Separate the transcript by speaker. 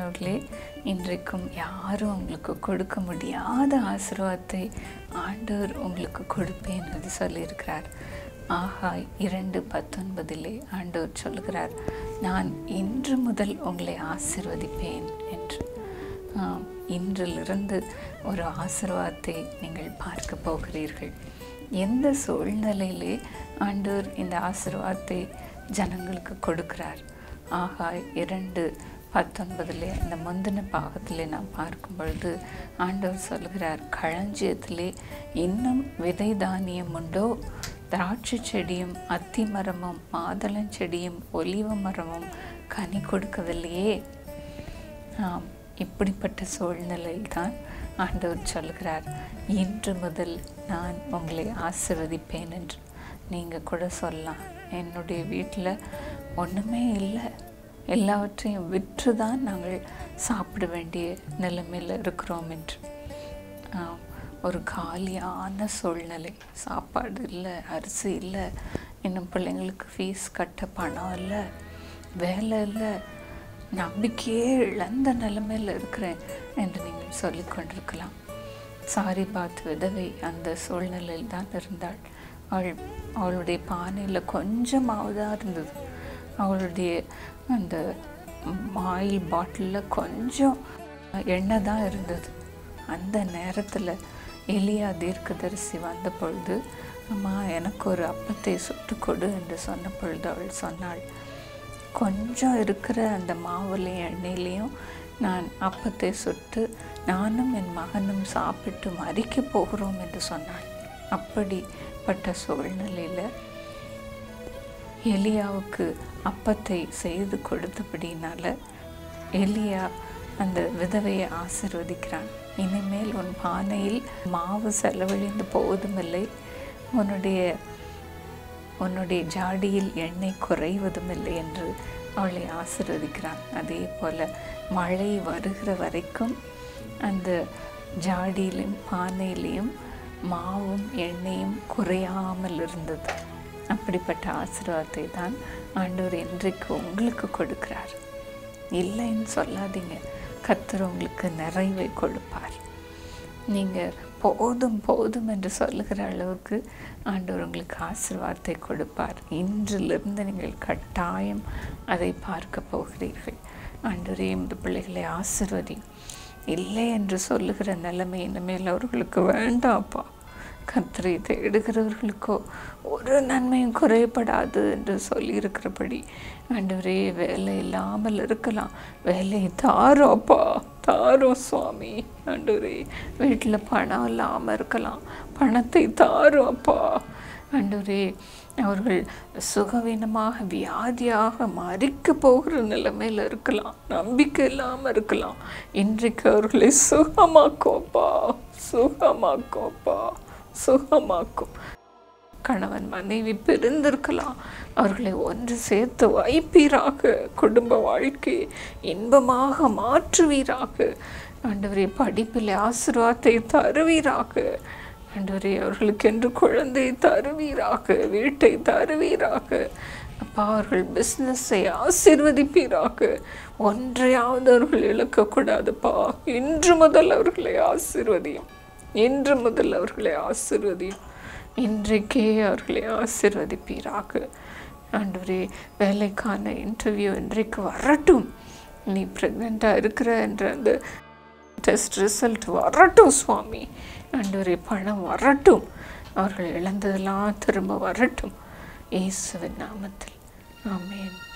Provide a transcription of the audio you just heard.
Speaker 1: அன்பானவர்களே இன்றைக்கும் யாரும் உங்களுக்கு கொடுக்க முடியாத ஆசீர்வாதத்தை ஆண்டவர் உங்களுக்கு கொடுப்பேன் என்று சொல்லியிருக்கிறார் ஆகா இரண்டு பத்தொன்பதிலே ஆண்டவர் சொல்கிறார் நான் இன்று முதல் உங்களை ஆசிர்வதிப்பேன் என்று ஆம், இன்றிலிருந்து ஒரு ஆசீர்வாதத்தை நீங்கள் பார்க்க போகிறீர்கள் எந்த சூழ்நிலையிலே ஆண்டவர் இந்த ஆசீர்வாதத்தை ஜனங்களுக்கு கொடுக்கிறார் ஆகா இரண்டு பத்தொன்பதிலே அந்த முந்தின பாகத்திலே நாம் பார்க்கும் பொழுது ஆண்டவர் சொல்கிறார் களஞ்சியத்திலே இன்னும் விதை தானியம் உண்டோ திராட்சை செடியும் அத்தி மரமும் மாதளஞ்செடியும் ஒலிவ மரமும் கனி கொடுக்கவில்லையே ஆம் இப்படிப்பட்ட சூழ்நிலையில் தான் ஆண்டவர் சொல்கிறார் இன்று முதல் நான் உங்களை ஆசிர்வதிப்பேன் என்று நீங்கள் கூட சொல்லலாம் என்னுடைய வீட்டில் ஒன்றுமே இல்லை எல்லாவற்றையும் விற்று தான் நாங்கள் சாப்பிட வேண்டிய நிலைமையில் இருக்கிறோம் என்று ஆம், ஒரு காலியான சூழ்நிலை சாப்பாடு இல்லை அரிசி இல்லை இன்னும் பிள்ளைங்களுக்கு ஃபீஸ் கட்ட பணம் இல்லை வேலை இல்லை நம்பிக்கையே இழந்த நிலைமையில் இருக்கிறேன் என்று நீங்கள் சொல்லிக் கொண்டிருக்கலாம் சாரி பாத் விதவை அந்த சூழ்நிலையில் தான் இருந்தாள் அவள் அவளுடைய பானையில் கொஞ்சமாவதாக இருந்தது அவளுடைய அந்த ஆயில் பாட்டிலில் கொஞ்சம் எண்ணெய் தான் இருந்தது அந்த நேரத்தில் எலியா தீர்க்கதரிசி வந்த பொழுது அம்மா எனக்கு ஒரு அப்பத்தை சுட்டு கொடு என்று சொன்ன பொழுது அவள் சொன்னாள் கொஞ்சம் இருக்கிற அந்த மாவுலையும் எண்ணெயிலையும் நான் அப்பத்தை சுட்டு நானும் என் மகனும் சாப்பிட்டு மறிக்க போகிறோம் என்று சொன்னாள் அப்படிப்பட்ட சூழ்நிலையில் எலியாவுக்கு அப்பத்தை செய்து கொடுத்தபடினால எலியா அந்த விதவையை ஆசிர்வதிக்கிறான் இனிமேல் உன் பானையில் மாவு செலவழிந்து போவதுமில்லை உன்னுடைய உன்னுடைய ஜாடியில் எண்ணெய் குறைவதும் இல்லை என்று அவளை ஆசிர்வதிக்கிறான் அதே போல் மழை வருகிற வரைக்கும் அந்த ஜாடியிலும் பானையிலையும் மாவும் எண்ணெயும் குறையாமல் இருந்தது அப்படிப்பட்ட ஆசீர்வாதத்தை தான் ஆண்டவர் இன்றைக்கு உங்களுக்கு கொடுக்கிறார் இல்லைன்னு சொல்லாதீங்க கர்த்தர் உங்களுக்கு நிறைவை கொடுப்பார் நீங்கள் போதும் போதும் என்று சொல்லுகிற அளவுக்கு ஆண்டவர் உங்களுக்கு ஆசீர்வாதத்தை கொடுப்பார் இன்றிலிருந்து நீங்கள் கட்டாயம் அதை பார்க்க போகிறீர்கள் ஆண்டவரே இந்த பிள்ளைகளை ஆசிர்வதி இல்லை என்று சொல்லுகிற நிலைமை இனிமேல் அவர்களுக்கு வேண்டாப்பா கர்த்தரை தேடுகிறவர்களுக்கோ ஒரு நன்மையும் குறைபடாது என்று சொல்லியிருக்கிறபடி ஆண்டவரே வேலை இல்லாமல் இருக்கலாம் வேலை தாரோப்பா தாரோ சுவாமி ஆண்டவரே வீட்டில் பணம் இல்லாமல் இருக்கலாம் பணத்தை தாரோப்பா ஆண்டவரே அவர்கள் சுகவீனமாக வியாதியாக மறிக்க போகிற நிலைமையில் இருக்கலாம் நம்பிக்கை இல்லாமல் இருக்கலாம் இன்றைக்கு அவர்களை சுகமாக்கோப்பா சுகமாக்கோப்பா சுகமாக்கும் கணவன் மனைவி பிரிந்திருக்கலாம் அவர்களை ஒன்று சேர்த்து வைப்பீராக குடும்ப வாழ்க்கையை இன்பமாக மாற்றுவீராக ஆண்டவரே படிப்பில் ஆசீர்வாதத்தை தருவீராக ஆண்டவரே அவர்களுக்கென்று குழந்தை தருவீராக வீட்டை தருவீராக அப்பா அவர்கள் பிஸ்னஸை ஆசீர்வதிப்பீராக ஒன்றையாவது அவர்கள் இழக்கக்கூடாதுப்பா இன்று முதல் அவர்களை ஆசீர்வதியும் இன்று முதல் அவர்களை ஆசிர்வதியும் இன்றைக்கே அவர்களை ஆசிர்வதிப்பீராக ஆண்டவரே வேலைக்கான இன்டர்வியூ இன்றைக்கு வரட்டும் நீ ப்ரெக்னெண்ட்டாக இருக்கிற என்ற அந்த டெஸ்ட் ரிசல்ட் வரட்டும் சுவாமி ஆண்டவரே பணம் வரட்டும் அவர்கள் இழந்ததெல்லாம் திரும்ப வரட்டும் இயேசுவின் நாமத்தில் ஆமென்